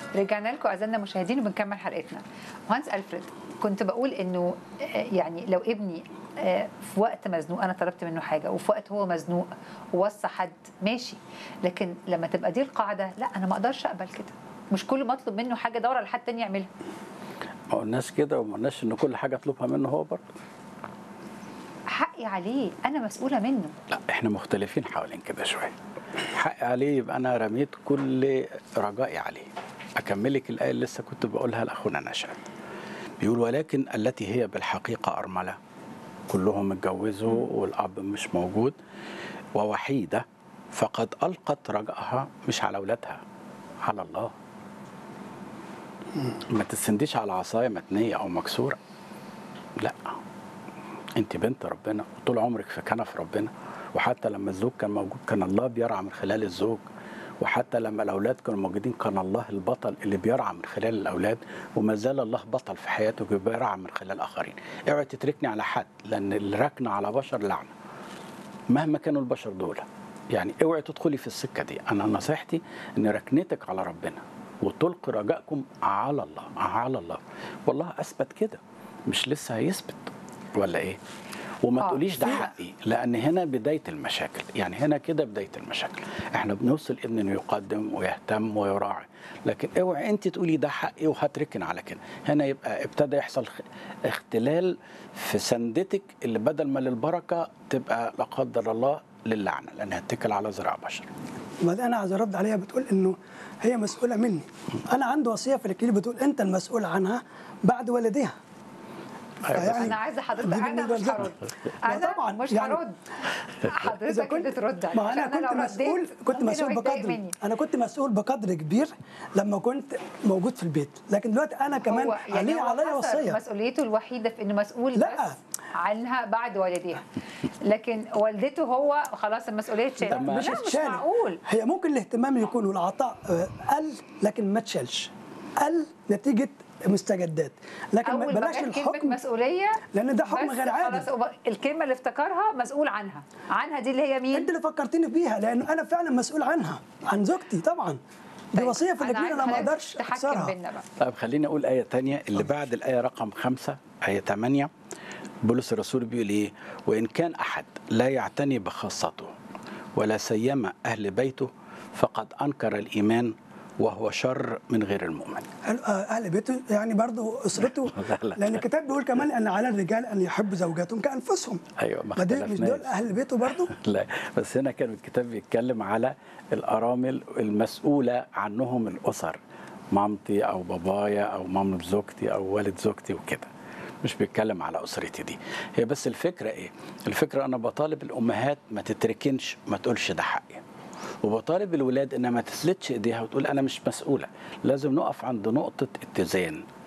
رجعنا لكم اعزائنا المشاهدين وبنكمل حلقتنا مهندس الفريد كنت بقول انه آه، يعني لو ابني آه، في وقت مزنوق انا طلبت منه حاجه وفي وقت هو مزنوق ووصى حد ماشي لكن لما تبقى دي القاعده لا انا ما اقدرش اقبل كده مش كل ما اطلب منه حاجه ادور على حد تاني يعملها ما قلناش كده وما قلناش ان كل حاجه اطلبها منه هو برضه حقي عليه انا مسؤوله منه لا احنا مختلفين حوالين كده شويه حقي عليه يبقى انا رميت كل رجائي عليه اكملك الايه اللي لسه كنت بقولها لاخونا نشأت بيقول ولكن التي هي بالحقيقه ارمله كلهم اتجوزوا والاب مش موجود ووحيده فقد القت رجائها مش على اولادها على الله ما تسنديش على عصايه متنيه او مكسوره لا انت بنت ربنا وطول عمرك في كنف ربنا وحتى لما الزوج كان موجود كان الله بيرعى من خلال الزوج وحتى لما الاولاد كانوا موجودين كان الله البطل اللي بيرعى من خلال الاولاد وما زال الله بطل في حياتك بيرعى من خلال الاخرين اوعي تتركني على حد لان الركن على بشر لعنه مهما كانوا البشر دول يعني اوعي تدخلي في السكه دي انا نصيحتي ان ركنتك على ربنا وتلقي رجائكم على الله على الله والله اثبت كده مش لسه هيثبت ولا ايه وما آه، تقوليش ده في- حقي لان هنا بدايه المشاكل يعني هنا كده بدايه المشاكل احنا بنوصل ابن انه يقدم ويهتم ويراعي لكن اوعي انت تقولي ده حقي وهتركن على كده هنا يبقى ابتدى يحصل خ- اختلال في سندتك اللي بدل ما للبركه تبقى لا قدر الله للعنه لان هتكل على ذراع بشر وبعدين انا عايز ارد عليها بتقول انه هي مسؤوله مني انا عندي وصيه في الكليل بتقول انت المسؤول عنها بعد والديها أيوة، فيعني انا عايزه حضرتك دي انا بالنسبة مش لزوجتي. هرد ما انا طبعاً، مش يعني هرد إذا حضرتك اللي ترد عليه ما انا عشان كنت لو مسؤول رديت كنت ممكن مسؤول هو يتضايق بقدر مني. انا كنت مسؤول بقدر كبير لما كنت موجود في البيت لكن دلوقتي انا كمان هو يعني علي هو عليا حصل وصيه مسؤوليته الوحيده في انه مسؤول لا. بس عنها بعد والديها لكن والدته هو خلاص المسؤوليه اتشالت طب ما- لا مش مش اتشالت. معقول هي ممكن الاهتمام يكون والعطاء آه، قل لكن ما اتشالش قل نتيجه مستجدات لكن اول ما بلاش جت كلمه الحكم مسؤوليه لأن ده حكم بس غير عادل. خلاص هو الكلمه اللي افتكرها مسؤول عنها عنها دي اللي هي مين انت اللي فكرتني بيها لان انا فعلا مسؤول عنها عن زوجتي طبعا دي طيب، وصيه في أنا الاجميل عايزة انا ما حضرتك اقدرش تحكم اكسرها بينا بقى طيب خليني اقول ايه تانية اللي بعد الايه رقم خمسة ايه 8 بولس الرسول بيقول ايه وان كان احد لا يعتني بخاصته ولا سيما اهل بيته فقد انكر الايمان وهو شر من غير المؤمن أهل- آه، اهل بيته يعني برضه اسرته لا، لا. لان الكتاب بيقول كمان ان على الرجال ان يحبوا زوجاتهم كانفسهم ايوه ما ما دي- مش دول اختلفناش. اهل بيته برضه لا بس هنا كان الكتاب بيتكلم على الارامل المسؤوله عنهم الاسر مامتي او بابايا او مام زوجتي او والد زوجتي وكده مش بيتكلم على اسرتي دي هي بس الفكره ايه الفكره انا بطالب الامهات ما تتركنش ما تقولش ده حقي وبطالب الولاد انها ما تسلتش ايديها وتقول انا مش مسؤوله لازم نقف عند نقطه اتزان